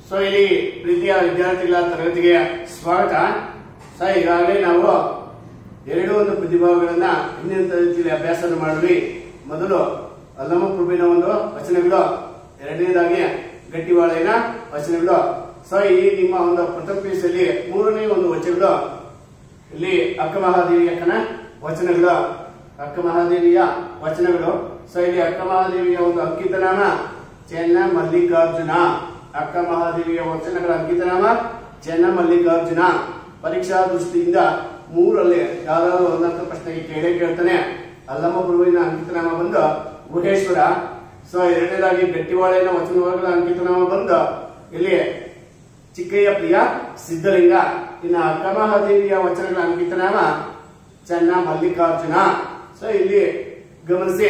so ಇಲ್ಲಿ ಪ್ರೀತಿಯ ವಿದ್ಯಾರ್ಥಿಗಳ ತರಗತಿಗೆ ಸ್ವಾಗತ ಸೊ ಈಗಾಗಲೇ ನಾವು ಎರಡು ಒಂದು ಪ್ರತಿಭಾವಗಳನ್ನ ಹಿಂದಿನ ತರಗತಿಯಲ್ಲಿ ಅಭ್ಯಾಸ ಮಾಡಿದ್ವಿ ಮೊದಲು ಅಲ್ಲಮ ಪ್ರಭುವಿನ ಒಂದು ವಚನಗಳು ಎರಡನೇದಾಗಿ ಗಟ್ಟಿವಾಳೆಯ ವಚನಗಳು ಸೊ ಈ ನಿಮ್ಮ ಒಂದು ಪ್ರಥಮ ಪೀಸಲ್ಲಿ ಮೂರನೇ ಒಂದು ವಚನಗಳು ಇಲ್ಲಿ ಅಕ್ಕ ಮಹಾದೇವಿ ಅಕ್ಕನ ವಚನಗಳು ಅಕ್ಕ ಮಹಾದೇವಿಯ ವಚನಗಳು ಸೊ ಇಲ್ಲಿ ಅಕ್ಕ ಮಹಾದೇವಿಯ ಒಂದು ಅಂಕಿತನಾಮ ಚೆನ್ನ ಮಲ್ಲಿಕಾರ್ಜುನ ಅಕ್ಕ ಮಹಾದೇವಿಯ ವಚನಗಳ ಅಂಕಿತನಾಮ ಚೆನ್ನ ಮಲ್ಲಿಕಾರ್ಜುನ ಪರೀಕ್ಷಾ ದೃಷ್ಟಿಯಿಂದ ಮೂರಲ್ಲಿ ಯಾವ್ದಾದ್ರು ಒಂದಂತ ಪ್ರಶ್ನೆಗೆ ಕೇಳೇ ಕೇಳ್ತಾನೆ ಅಲ್ಲಮ್ಮ ಗುರುವಿನ ಅಂಕಿತನಾಮ ಬಂದು ಗುಹೇಶ್ವರ ಸೊ ಎರಡನೇದಾಗಿ ಗಟ್ಟಿವಾಳೆಯ ವಚನಗಳ ಅಂಕಿತನಾಮ ಬಂದು ಇಲ್ಲಿ ಚಿಕ್ಕಯ್ಯ ಪ್ರಿಯ ಸಿದ್ಧಲಿಂಗ ಇನ್ನು ಅಕ್ಕಮಹಾದೇವಿಯ ವಚನಗಳ ಅಂಕಿತನಾಮ ಚೆನ್ನ ಮಲ್ಲಿಕಾರ್ಜುನ ಸೊ ಇಲ್ಲಿ ಗಮನಿಸಿ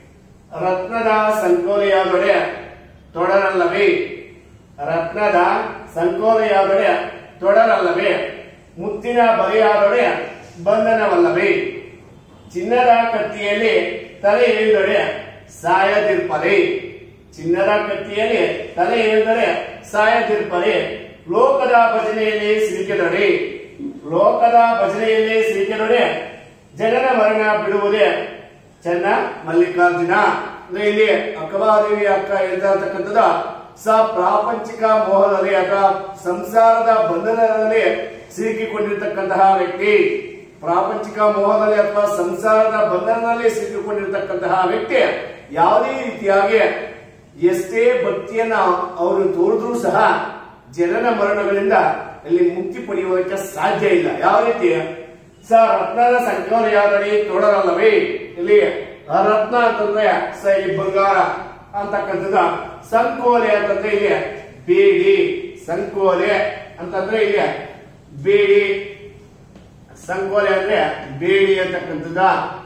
ರತ್ನದ ಸಂಕೋಲೆಯಾದೊಡೆ ತೊಡರಲ್ಲವೇ ರತ್ನದ ಸಂಕೋಲೆಯಾದೊಡೆ ತೊಡರಲ್ಲವೇ ಮುತ್ತಿನ ಬಲಿಯಾದೊಡೆ ಬಂಧನವಲ್ಲವೇ ಚಿನ್ನದ ಕತ್ತಿಯಲ್ಲಿ ತಲೆ ಎಳೆದೊಡೆ ಸಾಯದಿರ್ಪದೆ ಚಿನ್ನದ ಕತ್ತಿಯಲ್ಲಿ ತಲೆ ಎಳೆದರೆ ಸಾಯದಿರ್ಪದೆ ಲೋಕದ ಭಜನೆಯಲ್ಲಿ ಸಿಲುಕಿದೊಡೆ ಲೋಕದ ಭಜನೆಯಲ್ಲಿ ಸಿಲುಕಿದೊಡೆ ಜನನ ಮರಣ ಬಿಡುವುದೇ ಚೆನ್ನ ಮಲ್ಲಿಕಾರ್ಜುನ ಅಂದ್ರೆ ಇಲ್ಲಿ ಅಕ್ಕಮಹಾದೇವಿ ಅಕ್ಕ ಹೇಳ್ತಾ ಇರ್ತಕ್ಕಂಥದ್ದು ಸ ಪ್ರಾಪಂಚಿಕ ಮೋಹದಲ್ಲಿ ಅಥವಾ ಸಂಸಾರದ ಬಂಧನದಲ್ಲಿ ಸಿಲುಕಿಕೊಂಡಿರ್ತಕ್ಕಂತಹ ವ್ಯಕ್ತಿ ಪ್ರಾಪಂಚಿಕ ಮೋಹದಲ್ಲಿ ಅಥವಾ ಸಂಸಾರದ ಬಂಧನದಲ್ಲಿ ಸಿಲುಕಿಕೊಂಡಿರ್ತಕ್ಕಂತಹ ವ್ಯಕ್ತಿ ಯಾವುದೇ ರೀತಿಯಾಗಿ ಎಷ್ಟೇ ಭಕ್ತಿಯನ್ನ ಅವರು ತೋರಿದ್ರೂ ಸಹ ಜನನ ಮರಣಗಳಿಂದ ಇಲ್ಲಿ ಮುಕ್ತಿ ಪಡೆಯುವುದಕ್ಕೆ ಸಾಧ್ಯ ಇಲ್ಲ ಯಾವ ರೀತಿ ಸ ರತ್ನದ ಸಂಕೋಲೆಯಾದಡಿ ತೊಡರಲ್ಲವೇ ಇಲ್ಲಿ ಆ ರತ್ನ ಅಂತಂದ್ರೆ ಸ ಇಲ್ಲಿ ಬಂಗಾರ ಅಂತಕ್ಕಂಥದ್ದು ಸಂಕೋಲೆ ಅಂತಂದ್ರೆ ಇಲ್ಲಿ ಬೇಡಿ ಸಂಕೋಲೆ ಅಂತಂದ್ರೆ ಇಲ್ಲಿ ಬೇಡಿ ಸಂಕೋಲೆ ಅಂದ್ರೆ ಬೇಡಿ ಅಂತಕ್ಕಂಥದ್ದ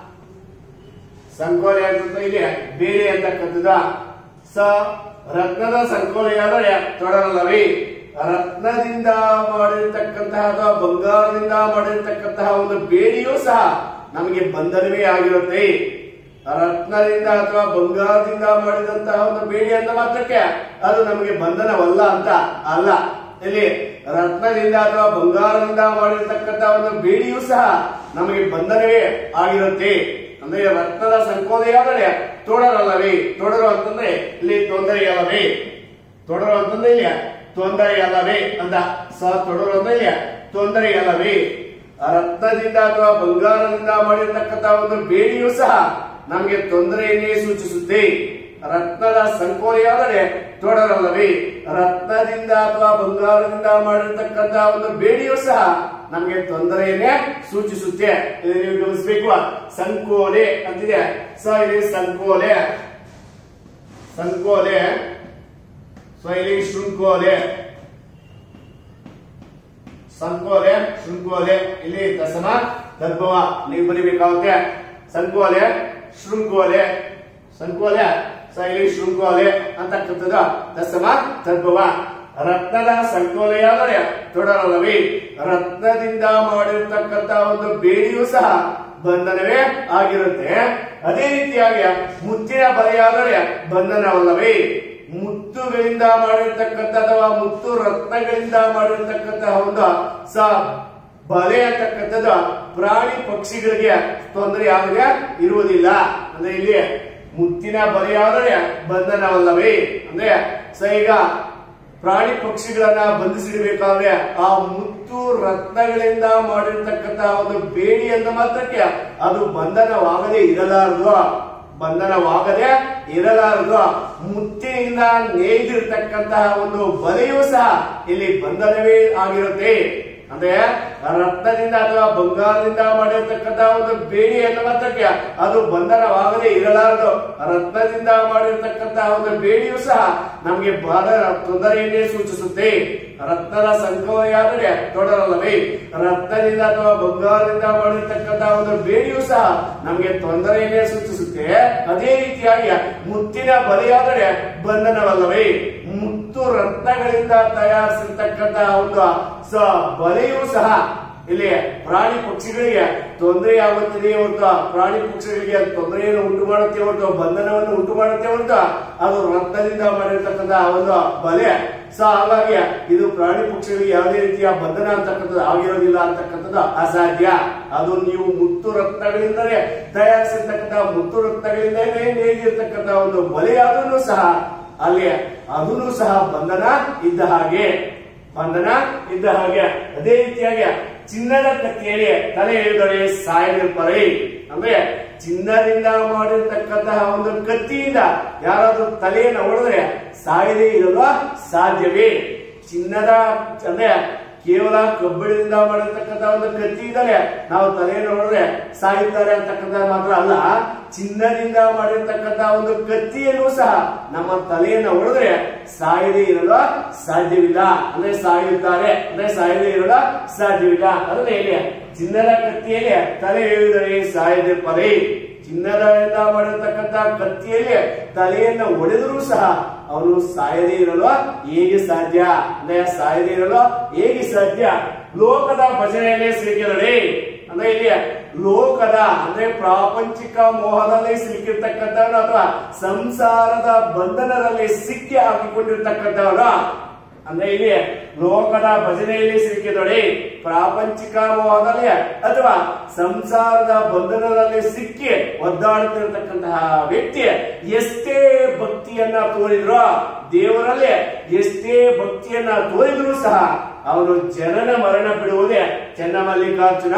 ಸಂಕೋಲೆ ಅಂತಂದ್ರೆ ಇಲ್ಲಿ ಬೇಡಿ ಅಂತಕ್ಕಂಥದ್ದ ಸ ರತ್ನದ ಸಂಕೋಲೆಯಾದರೆ ತೊಡರಲ್ಲವೇ ರತ್ನದಿಂದ ಮಾಡಿರ್ತಕ್ಕಂತಹ ಅಥವಾ ಬಂಗಾರದಿಂದ ಮಾಡಿರ್ತಕ್ಕಂತಹ ಒಂದು ಬೇಡಿಯೂ ಸಹ ನಮಗೆ ಬಂಧನವೇ ಆಗಿರುತ್ತೆ ರತ್ನದಿಂದ ಅಥವಾ ಬಂಗಾರದಿಂದ ಮಾಡಿದಂತಹ ಒಂದು ಬೇಡಿ ಅಂತ ಮಾತ್ರಕ್ಕೆ ಅದು ನಮಗೆ ಬಂಧನವಲ್ಲ ಅಂತ ಅಲ್ಲ ಇಲ್ಲಿ ರತ್ನದಿಂದ ಅಥವಾ ಬಂಗಾರದಿಂದ ಮಾಡಿರ್ತಕ್ಕಂತಹ ಒಂದು ಬೇಡಿಯೂ ಸಹ ನಮಗೆ ಬಂಧನವೇ ಆಗಿರುತ್ತೆ ಅಂದ್ರೆ ರತ್ನದ ಸಂಕೋಲೆಯಾದರೆ ತೋಡರಲ್ಲವೇ ತೋಡರು ಅಂತಂದ್ರೆ ಇಲ್ಲಿ ತೊಂದರೆಯಲ್ಲವೇ ತೊಡರು ಅಂತಂದ್ರೆ ಇಲ್ಲಿ ತೊಂದರೆಯಲ್ಲವೇ ಅಂತ ಸ ತೊಡರು ಅಂದ್ರೆ ಇಲ್ಲಿ ತೊಂದರೆಯಲ್ಲವೇ ರತ್ನದಿಂದ ಅಥವಾ ಬಂಗಾರದಿಂದ ಮಾಡಿರ್ತಕ್ಕಂತಹ ಒಂದು ಬೇಡಿಯೂ ಸಹ ನಮಗೆ ತೊಂದರೆಯನ್ನೇ ಸೂಚಿಸುತ್ತೆ ರತ್ನದ ಸಂಕೋಲೆಯಾದರೆ ತೊಡರಲ್ಲವೇ ರತ್ನದಿಂದ ಅಥವಾ ಬಂಗಾರದಿಂದ ಮಾಡಿರ್ತಕ್ಕಂತಹ ಒಂದು ಬೇಡಿಯೂ ಸಹ ನಮಗೆ ತೊಂದರೆಯನ್ನೇ ಸೂಚಿಸುತ್ತೆ ಇದು ನೀವು ಗಮನಿಸಬೇಕು ಸಂಕೋಲೆ ಅಂತಿದೆ ಸೊ ಇಲ್ಲಿ ಸಂಕೋಲೆ ಸಂಕೋಲೆ ಸೊ ಇಲ್ಲಿ ಶೃಂಕೋಲೆ ಸಂಕೋಲೆ ಶೃಂಕೋಲೆ ಇಲ್ಲಿ ತಸಮ ತದ್ಭವ ನೀವು ಬರಿಬೇಕಾಗುತ್ತೆ ಸಂಕೋಲೆ ಶೃಂಕೋಲೆ ಸಂಕೋಲೆ ಸೊ ಇಲ್ಲಿ ಶೃಂಕೋಲೆ ಅಂತಕ್ಕಂಥದ್ದು ತಸಮ ತದ್ಭವ ರತ್ನದ ಸಂಕೋಲೆಯಾದರೆ ತೊಡರಲ್ಲವೇ ರತ್ನದಿಂದ ಮಾಡಿರ್ತಕ್ಕಂಥ ಒಂದು ಬೇಡಿಯೂ ಸಹ ಬಂಧನವೇ ಆಗಿರುತ್ತೆ ಅದೇ ರೀತಿಯಾಗಿ ಮುತ್ತಿನ ಬಲೆಯಾದರೆ ಬಂಧನವಲ್ಲವೇ ಮುತ್ತುಗಳಿಂದ ಮಾಡಿರ್ತಕ್ಕಂಥ ಅಥವಾ ಮುತ್ತು ರತ್ನಗಳಿಂದ ಮಾಡಿರ್ತಕ್ಕಂತಹ ಒಂದು ಸ ಬಲೆ ಅಂತಕ್ಕಂಥದ್ದು ಪ್ರಾಣಿ ಪಕ್ಷಿಗಳಿಗೆ ತೊಂದರೆ ಆಗದೆ ಇರುವುದಿಲ್ಲ ಅಂದ್ರೆ ಇಲ್ಲಿ ಮುತ್ತಿನ ಬಲೆಯಾದರೆ ಬಂಧನವಲ್ಲವೇ ಅಂದ್ರೆ ಸ ಈಗ ಪ್ರಾಣಿ ಪಕ್ಷಿಗಳನ್ನ ಬಂಧಿಸಿಡಬೇಕಾದ್ರೆ ಆ ಮುತ್ತು ರತ್ನಗಳಿಂದ ಮಾಡಿರ್ತಕ್ಕಂತಹ ಒಂದು ಬೇಡಿ ಅಂತ ಮಾತ್ರಕ್ಕೆ ಅದು ಬಂಧನವಾಗದೆ ಇರಲಾರದು ಬಂಧನವಾಗದೆ ಇರಲಾರದು ಮುತ್ತಿನಿಂದ ನೇಯ್ದಿರ್ತಕ್ಕಂತಹ ಒಂದು ಬಲೆಯೂ ಸಹ ಇಲ್ಲಿ ಬಂಧನವೇ ಆಗಿರುತ್ತೆ ಅಂದ್ರೆ ರತ್ನದಿಂದ ಅಥವಾ ಬಂಗಾರದಿಂದ ಮಾಡಿರ್ತಕ್ಕಂತಹ ಒಂದು ಬೇಡಿ ಎನ್ನುವ ಮಾತ್ರಕ್ಕೆ ಅದು ಬಂಧನವಾಗದೆ ಇರಲಾರದು ರತ್ನದಿಂದ ಮಾಡಿರ್ತಕ್ಕಂತಹ ಒಂದು ಬೇಡಿಯೂ ಸಹ ನಮಗೆ ಬಾಧ ತೊಂದರೆಯನ್ನೇ ಸೂಚಿಸುತ್ತೆ ರತ್ನದ ಸಂಕೋಲೆಯಾದರೆ ತೊಡರಲ್ಲವೇ ರತ್ನದಿಂದ ಅಥವಾ ಬಂಗಾರದಿಂದ ಮಾಡಿರ್ತಕ್ಕಂತಹ ಒಂದು ಬೇಡಿಯೂ ಸಹ ನಮಗೆ ತೊಂದರೆಯನ್ನೇ ಸೂಚಿಸುತ್ತೆ ಅದೇ ರೀತಿಯಾಗಿ ಮುತ್ತಿನ ಬಲೆಯಾದರೆ ಬಂಧನವಲ್ಲವೇ ಮುತ್ತು ರತ್ನಗಳಿಂದ ತಯಾರಿಸಿರ್ತಕ್ಕಂತಹ ಒಂದು ಸ ಬಲೆಯೂ ಸಹ ಇಲ್ಲಿ ಪ್ರಾಣಿ ಪಕ್ಷಿಗಳಿಗೆ ತೊಂದರೆ ಆಗುತ್ತದೆ ಹೊರತು ಪ್ರಾಣಿ ಪಕ್ಷಿಗಳಿಗೆ ತೊಂದರೆಯನ್ನು ಉಂಟು ಮಾಡುತ್ತೆ ಹೊರತು ಬಂಧನವನ್ನು ಉಂಟು ಮಾಡುತ್ತೆ ಹೊರತು ಅದು ರತ್ನದಿಂದ ಮಾಡಿರ್ತಕ್ಕಂಥ ಒಂದು ಬಲೆ ಸೊ ಹಾಗಾಗಿ ಇದು ಪ್ರಾಣಿ ಪಕ್ಷಿಗಳಿಗೆ ಯಾವುದೇ ರೀತಿಯ ಬಂಧನ ಅಂತಕ್ಕಂಥದ್ದು ಆಗಿರೋದಿಲ್ಲ ಅಂತಕ್ಕಂಥದ್ದು ಅಸಾಧ್ಯ ಅದು ನೀವು ಮುತ್ತು ರತ್ನಗಳಿಂದಲೇ ತಯಾರಿಸಿರ್ತಕ್ಕಂಥ ಮುತ್ತು ರತ್ನಗಳಿಂದಲೇ ನೇಗಿರ್ತಕ್ಕಂಥ ಒಂದು ಬಲಿಯಾದ್ರೂ ಸಹ ಅಲ್ಲಿ ಅದನ್ನು ಸಹ ಬಂಧನ ಇದ್ದ ಹಾಗೆ ಬಂಧನ ಇದ್ದ ಹಾಗೆ ಅದೇ ರೀತಿಯಾಗಿ ಚಿನ್ನದ ಕತ್ತಿಯಲ್ಲಿ ತಲೆ ಎಳೆದರೆ ಸಾಯದಿರ್ತಾರೆ ಅಂದ್ರೆ ಚಿನ್ನದಿಂದ ಮಾಡಿರ್ತಕ್ಕಂತಹ ಒಂದು ಕತ್ತಿಯಿಂದ ಯಾರಾದ್ರೂ ತಲೆಯನ್ನು ಹೊಡೆದ್ರೆ ಸಾಯದೇ ಇರಲು ಸಾಧ್ಯವೇ ಚಿನ್ನದ ಅಂದ್ರೆ ಕೇವಲ ಕಬ್ಬಿಣದಿಂದ ಮಾಡಿರ್ತಕ್ಕಂಥ ಒಂದು ಕತ್ತಿಯಿಂದಲೇ ನಾವು ತಲೆಯನ್ನು ಹೊಡೆದ್ರೆ ಸಾಯುತ್ತಾರೆ ಅಂತಕ್ಕಂಥ ಮಾತ್ರ ಅಲ್ಲ ಚಿನ್ನದಿಂದ ಮಾಡಿರ್ತಕ್ಕಂಥ ಒಂದು ಕತ್ತಿಯನ್ನು ಸಹ ನಮ್ಮ ತಲೆಯನ್ನು ಹೊಡೆದ್ರೆ ಸಾಯದೇ ಇರಲು ಸಾಧ್ಯವಿಲ್ಲ ಅಂದ್ರೆ ಸಾಯುತ್ತಾರೆ ಅಂದ್ರೆ ಸಾಯದೇ ಇರಲು ಸಾಧ್ಯವಿಲ್ಲ ಅದನ್ನ ಇಲ್ಲಿ ಚಿನ್ನದ ಕತ್ತಿಯಲ್ಲಿ ತಲೆ ಎಳೆದರೆ ಸಾಯದೆ ಪರಿ ಚಿನ್ನದಿಂದ ಮಾಡಿರ್ತಕ್ಕಂಥ ಕತ್ತಿಯಲ್ಲಿ ತಲೆಯನ್ನು ಹೊಡೆದರೂ ಸಹ ಅವನು ಸಾಯದೇ ಇರಲು ಹೇಗೆ ಸಾಧ್ಯ ಅಂದ್ರೆ ಸಾಯದೇ ಇರಲು ಹೇಗೆ ಸಾಧ್ಯ ಲೋಕದ ಭಜನೆಯಲ್ಲೇ ಸಿಲುಕಿರಲಿ ಅಂದ್ರೆ ಇಲ್ಲಿ ಲೋಕದ ಅಂದ್ರೆ ಪ್ರಾಪಂಚಿಕ ಮೋಹದಲ್ಲಿ ಸಿಲುಕಿರ್ತಕ್ಕಂಥವನು ಅಥವಾ ಸಂಸಾರದ ಬಂಧನದಲ್ಲಿ ಸಿಕ್ಕಿ ಹಾಕಿಕೊಂಡಿರ್ತಕ್ಕಂಥವನು ಅಂದ್ರೆ ಇಲ್ಲಿ ಲೋಕದ ಭಜನೆಯಲ್ಲಿ ಸಿಕ್ಕಿದೊಡೆ ಪ್ರಾಪಂಚಿಕ ಮೋಹದಲ್ಲಿ ಅಥವಾ ಸಂಸಾರದ ಬಂಧನದಲ್ಲಿ ಸಿಕ್ಕಿ ಒದ್ದಾಡುತ್ತಿರತಕ್ಕಂತಹ ವ್ಯಕ್ತಿ ಎಷ್ಟೇ ಭಕ್ತಿಯನ್ನ ತೋರಿದ್ರು ದೇವರಲ್ಲಿ ಎಷ್ಟೇ ಭಕ್ತಿಯನ್ನ ತೋರಿದ್ರು ಸಹ ಅವನು ಜನನ ಮರಣ ಬಿಡುವುದೇ ಚೆನ್ನಮಲ್ಲಿಕಾರ್ಜುನ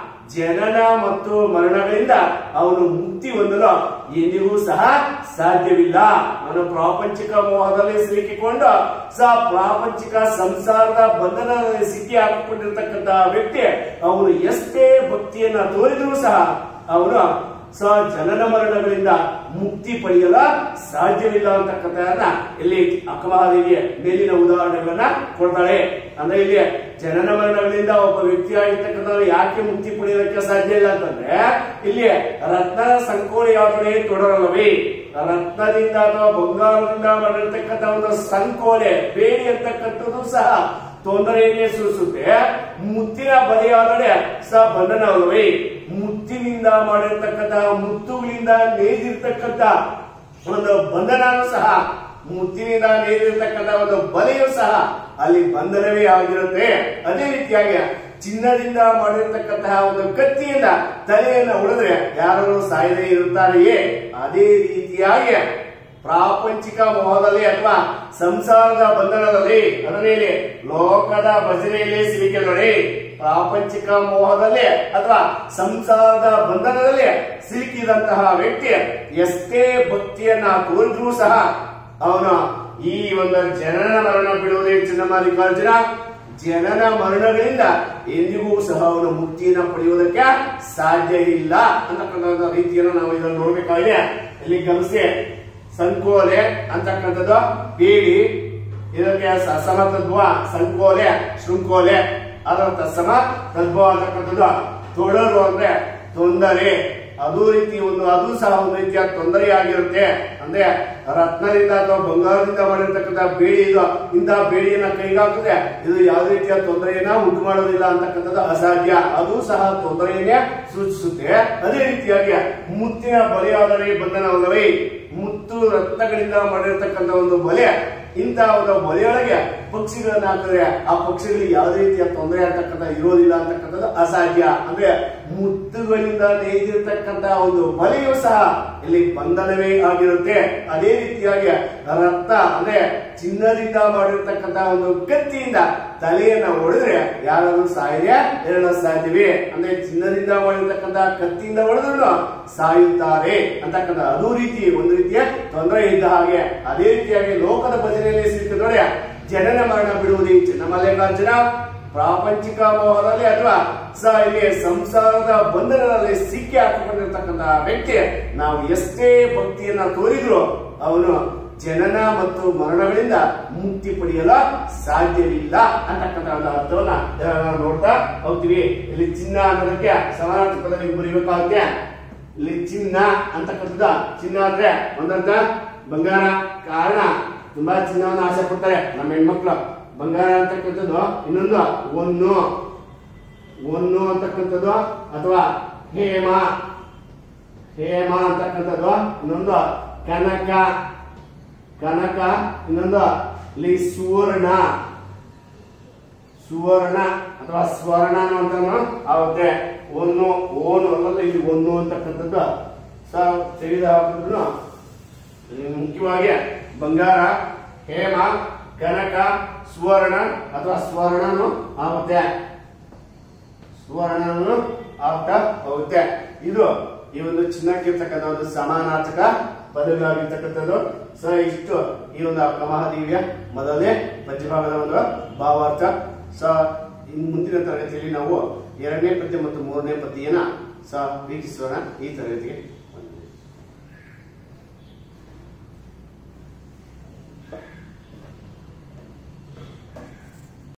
ಜನನ ಮತ್ತು ಮರಣಗಳಿಂದ ಅವನು ಮುಕ್ತಿ ಹೊಂದಲು ಎಂದಿಗೂ ಸಹ ಸಾಧ್ಯವಿಲ್ಲ ಅವನು ಪ್ರಾಪಂಚಿಕ ಮೋಹದಲ್ಲಿ ಸಿಲುಕಿಕೊಂಡು ಸಹ ಪ್ರಾಪಂಚಿಕ ಸಂಸಾರದ ಬಂಧನದಲ್ಲಿ ಸಿಕ್ಕಿ ಹಾಕಿಕೊಂಡಿರ್ತಕ್ಕಂತಹ ವ್ಯಕ್ತಿ ಅವನು ಎಷ್ಟೇ ಭಕ್ತಿಯನ್ನ ತೋರಿದರೂ ಸಹ ಅವನು ಸಹ ಜನನ ಮರಣಗಳಿಂದ ಮುಕ್ತಿ ಪಡೆಯಲು ಸಾಧ್ಯವಿಲ್ಲ ಅಂತಕ್ಕಂಥದನ್ನ ಇಲ್ಲಿ ಅಕ್ಕಮಹಾದೇವಿಯ ಮೇಲಿನ ಉದಾಹರಣೆಗಳನ್ನ ಕೊಡ್ತಾಳೆ ಅಂದ್ರೆ ಇಲ್ಲಿ ಜನನ ಮರಣಗಳಿಂದ ಒಬ್ಬ ವ್ಯಕ್ತಿ ಆಗಿರ್ತಕ್ಕಂಥವ್ರು ಯಾಕೆ ಮುಕ್ತಿ ಪಡೆಯೋದಕ್ಕೆ ಸಾಧ್ಯ ಇಲ್ಲ ಅಂತಂದ್ರೆ ಇಲ್ಲಿ ರತ್ನದ ಸಂಕೋಲೆಯಾದರೆ ತೊಡರಲ್ಲವೇ ರತ್ನದಿಂದ ಅಥವಾ ಬಂಗಾರದಿಂದ ಮಾಡಿರ್ತಕ್ಕಂಥ ಒಂದು ಸಂಕೋಲೆ ಬೇಡಿ ಅಂತಕ್ಕಂಥದ್ದು ಸಹ ತೊಂದರೆಯನ್ನೇ ಸೂಚಿಸುತ್ತೆ ಮುತ್ತಿನ ಬಲಿಯಾದರೆ ಸಹ ಬಂಧನವಲ್ಲವೇ ಮುತ್ತಿನಿಂದ ಮಾಡಿರ್ತಕ್ಕಂಥ ಮುತ್ತುಗಳಿಂದ ನೇದಿರ್ತಕ್ಕಂಥ ಒಂದು ಬಂಧನನೂ ಸಹ ಮುತ್ತಿನಿಂದ ನೇದಿರ್ತಕ್ಕಂಥ ಒಂದು ಬಲೆಯೂ ಸಹ ಅಲ್ಲಿ ಬಂಧನವೇ ಆಗಿರುತ್ತೆ ಅದೇ ರೀತಿಯಾಗಿ ಚಿನ್ನದಿಂದ ಮಾಡಿರ್ತಕ್ಕಂತಹ ಒಂದು ಕತ್ತಿಯಿಂದ ತಲೆಯನ್ನು ಹೊಡೆದ್ರೆ ಯಾರು ಸಾಯದೇ ಇರುತ್ತಾರೆಯೇ ಅದೇ ರೀತಿಯಾಗಿ ಪ್ರಾಪಂಚಿಕ ಮೋಹದಲ್ಲಿ ಅಥವಾ ಸಂಸಾರದ ಬಂಧನದಲ್ಲಿ ಅದರಲ್ಲಿ ಲೋಕದ ಭಜನೆಯಲ್ಲಿ ಸಿಲುಕಿದೊಡೆ ಪ್ರಾಪಂಚಿಕ ಮೋಹದಲ್ಲಿ ಅಥವಾ ಸಂಸಾರದ ಬಂಧನದಲ್ಲಿ ಸಿಲುಕಿದಂತಹ ವ್ಯಕ್ತಿ ಎಷ್ಟೇ ಭಕ್ತಿಯನ್ನ ತೋರಿದ್ರೂ ಸಹ ಅವನು ಈ ಒಂದು ಜನನ ಮರಣ ಬಿಡುವುದೇ ಚಿನ್ನಮಲ್ಲಿಕಾರ್ಜುನ ಜನನ ಮರಣಗಳಿಂದ ಎಂದಿಗೂ ಸಹ ಅವನು ಮುಕ್ತಿಯನ್ನ ಪಡೆಯುವುದಕ್ಕೆ ಸಾಧ್ಯ ಇಲ್ಲ ಅಂತಕ್ಕಂಥ ರೀತಿಯನ್ನು ನಾವು ಇದನ್ನು ನೋಡ್ಬೇಕಾಗಿದೆ ಇಲ್ಲಿ ಗಮನಿಸಿ ಸಂಕೋಲೆ ಅಂತಕ್ಕಂಥದ್ದು ಬೇಡಿ ಇದಕ್ಕೆ ಸ- ಸಮ ತದ್ವ ಸಂಕೋಲೆ ಶೃಂಕೋಲೆ ಅದರ ತತ್ಸಮ ತದ್ವ ಅಂತಕ್ಕಂಥದ್ದು ತೊಡರು ಅಂದ್ರೆ ತೊಂದರೆ ಅದು ರೀತಿ ಒಂದು ಅದು ಸಹ ಒಂದು ರೀತಿಯ ತೊಂದರೆಯಾಗಿರುತ್ತೆ ಅಂದ್ರೆ ರತ್ನದಿಂದ ಅಥವಾ ಬಂಗಾರದಿಂದ ಮಾಡಿರ್ತಕ್ಕಂಥ ಬೇಡಿ ಇದು ಇಂತಹ ಬೇಡಿಯನ್ನ ಕೈಗಾಕಿದ್ರೆ ಇದು ಯಾವುದೇ ರೀತಿಯ ತೊಂದರೆಯನ್ನ ಉಂಟು ಮಾಡೋದಿಲ್ಲ ಅಂತಕ್ಕಂಥದ್ದು ಅಸಾಧ್ಯ ಅದು ಸಹ ತೊಂದರೆಯನ್ನೇ ಸೂಚಿಸುತ್ತೆ ಅದೇ ರೀತಿಯಾಗಿ ಮುತ್ತಿನ ಬಲಿಯಾದರೆ ಬಂಧನವಲ್ಲವೇ ಮುತ್ತು ರತ್ನಗಳಿಂದ ಮಾಡಿರ್ತಕ್ಕಂಥ ಒಂದು ಬಲೆ ಇಂತಹ ಒಂದು ಬಲೆಯೊಳಗೆ ಪಕ್ಷಿಗಳನ್ನ ಹಾಕಿದ್ರೆ ಆ ಪಕ್ಷಿಗಳಿಗೆ ಯಾವುದೇ ರೀತಿಯ ತೊಂದರೆ ಅಂತಕ್ಕಂಥ ಇರೋದಿಲ್ಲ ಅಂತಕ್ಕಂಥದ್ದು ಅಸಾಧ್ಯ ಅಂದ್ರೆ ಮುತ್ತುಗಳಿಂದ ನೇಯ್ದಿರ್ತಕ್ಕಂಥ ಒಂದು ಬಲೆಯೂ ಸಹ ಇಲ್ಲಿ ಬಂಧನವೇ ಆಗಿರುತ್ತೆ ಅದೇ ರೀತಿಯಾಗಿ ರತ್ನ ಅಂದ್ರೆ ಚಿನ್ನದಿಂದ ಮಾಡಿರ್ತಕ್ಕಂಥ ಒಂದು ಕತ್ತಿಯಿಂದ ತಲೆಯನ್ನ ಹೊಡೆದ್ರೆ ಯಾರಾದ್ರೂ ಸಾಯದೆ ಹೇಳಲು ಸಾಧ್ಯವೇ ಅಂದ್ರೆ ಚಿನ್ನದಿಂದ ಮಾಡಿರ್ತಕ್ಕಂಥ ಕತ್ತಿಯಿಂದ ಹೊಡೆದ್ರು ಸಾಯುತ್ತಾರೆ ಅಂತಕ್ಕಂಥ ಅದು ರೀತಿ ಒಂದು ರೀತಿಯ ತೊಂದರೆ ಇದ್ದ ಹಾಗೆ ಅದೇ ರೀತಿಯಾಗಿ ಲೋಕದ ಭಜನೆಯಲ್ಲಿ ಸಿಕ್ಕಿದೊಡೆ ಜನನ ಮರಣ ಬಿಡುವುದೇ ಚಿನ್ನಮಲ್ಲಿಕಾರ್ಜುನ ಪ್ರಾಪಂಚಿಕ ಮೋಹದಲ್ಲಿ ಅಥವಾ ಸ ಇಲ್ಲಿ ಸಂಸಾರದ ಬಂಧನದಲ್ಲಿ ಸಿಕ್ಕಿ ಹಾಕಿಕೊಂಡಿರ್ತಕ್ಕಂತಹ ವ್ಯಕ್ತಿ ನಾವು ಎಷ್ಟೇ ಭಕ್ತಿಯನ್ನ ತೋರಿದ್ರು ಅವನು ಜನನ ಮತ್ತು ಮರಣಗಳಿಂದ ಮುಕ್ತಿ ಪಡೆಯಲು ಸಾಧ್ಯವಿಲ್ಲ ಅಂತಕ್ಕಂಥ ಒಂದು ಅರ್ಥವನ್ನ ಆ, ನಾವು ನೋಡ್ತಾ ಹೋಗ್ತೀವಿ ಇಲ್ಲಿ ಚಿನ್ನ ಅನ್ನೋದಕ್ಕೆ ಸಮಾನಾರ್ಥಕ ಪದದಲ್ಲಿ ಬರೀಬೇಕಾಗುತ್ತೆ ಇಲ್ಲಿ ಚಿನ್ನ ಅಂತಕ್ಕಂಥದ್ದು ಚಿನ್ನ ಅಂದ್ರೆ ಒಂದಂತ ಬಂಗಾರ ಕಾರಣ ತುಂಬಾ ಚಿನ್ನವನ್ನು ಆಸೆ ಪಡ್ತಾರೆ ನಮ್ಮ ಹೆಣ್ಮಕ್ಳು ಬಂಗಾರ ಅಂತಕ್ಕಂಥದ್ದು ಇನ್ನೊಂದು ಒಂದು ಒಂದು ಅಂತಕ್ಕಂಥದ್ದು ಅಥವಾ ಹೇಮ ಹೇಮ ಅಂತಕ್ಕಂಥದ್ದು ಇನ್ನೊಂದು ಕನಕ ಕನಕ ಇನ್ನೊಂದು ಇಲ್ಲಿ ಸುವರ್ಣ ಸುವರ್ಣ ಅಥವಾ ಸ್ವರ್ಣ ಅಂತ ಆಗುತ್ತೆ ಒಂದು ಓನು ಅಲ್ಲ ಇಲ್ಲಿ ಒಂದು ಅಂತಕ್ಕಂಥದ್ದು ಸ ತೆಗೆದು ಹಾಕಿದ್ರು ಮುಖ್ಯವಾಗಿ ಬಂಗಾರ ಹೇಮ ಕನಕ ಸುವರ್ಣ ಅಥವಾ ಸ್ವರ್ಣನು ಆಗುತ್ತೆ ಸುವರ್ಣನು ಆಗ್ತಾ ಹೋಗುತ್ತೆ ಇದು ಈ ಒಂದು ಚಿನ್ನಕ್ಕಿರ್ತಕ್ಕಂಥ ಒಂದು ಸಮಾನಾರ್ಥಕ ಪದಗಳಾಗಿರ್ತಕ್ಕಂಥದ್ದು ಸೊ ಇಷ್ಟು ಈ ಒಂದು ಅಕ್ಕಮಹಾದೇವಿಯ ಮೊದಲನೇ ಪದ್ಯಭಾಗದ ಒಂದು ಭಾವಾರ್ಥ ಸೊ ಇನ್ನು ಮುಂದಿನ ತರಗತಿಯಲ್ಲಿ ನಾವು ಎರಡನೇ ಪದ್ಯ ಮತ್ತು ಮೂರನೇ ಪದ್ಯನ ಸಹ ವೀಕ್ಷಿಸೋಣ ಈ ತರಗತಿಗೆ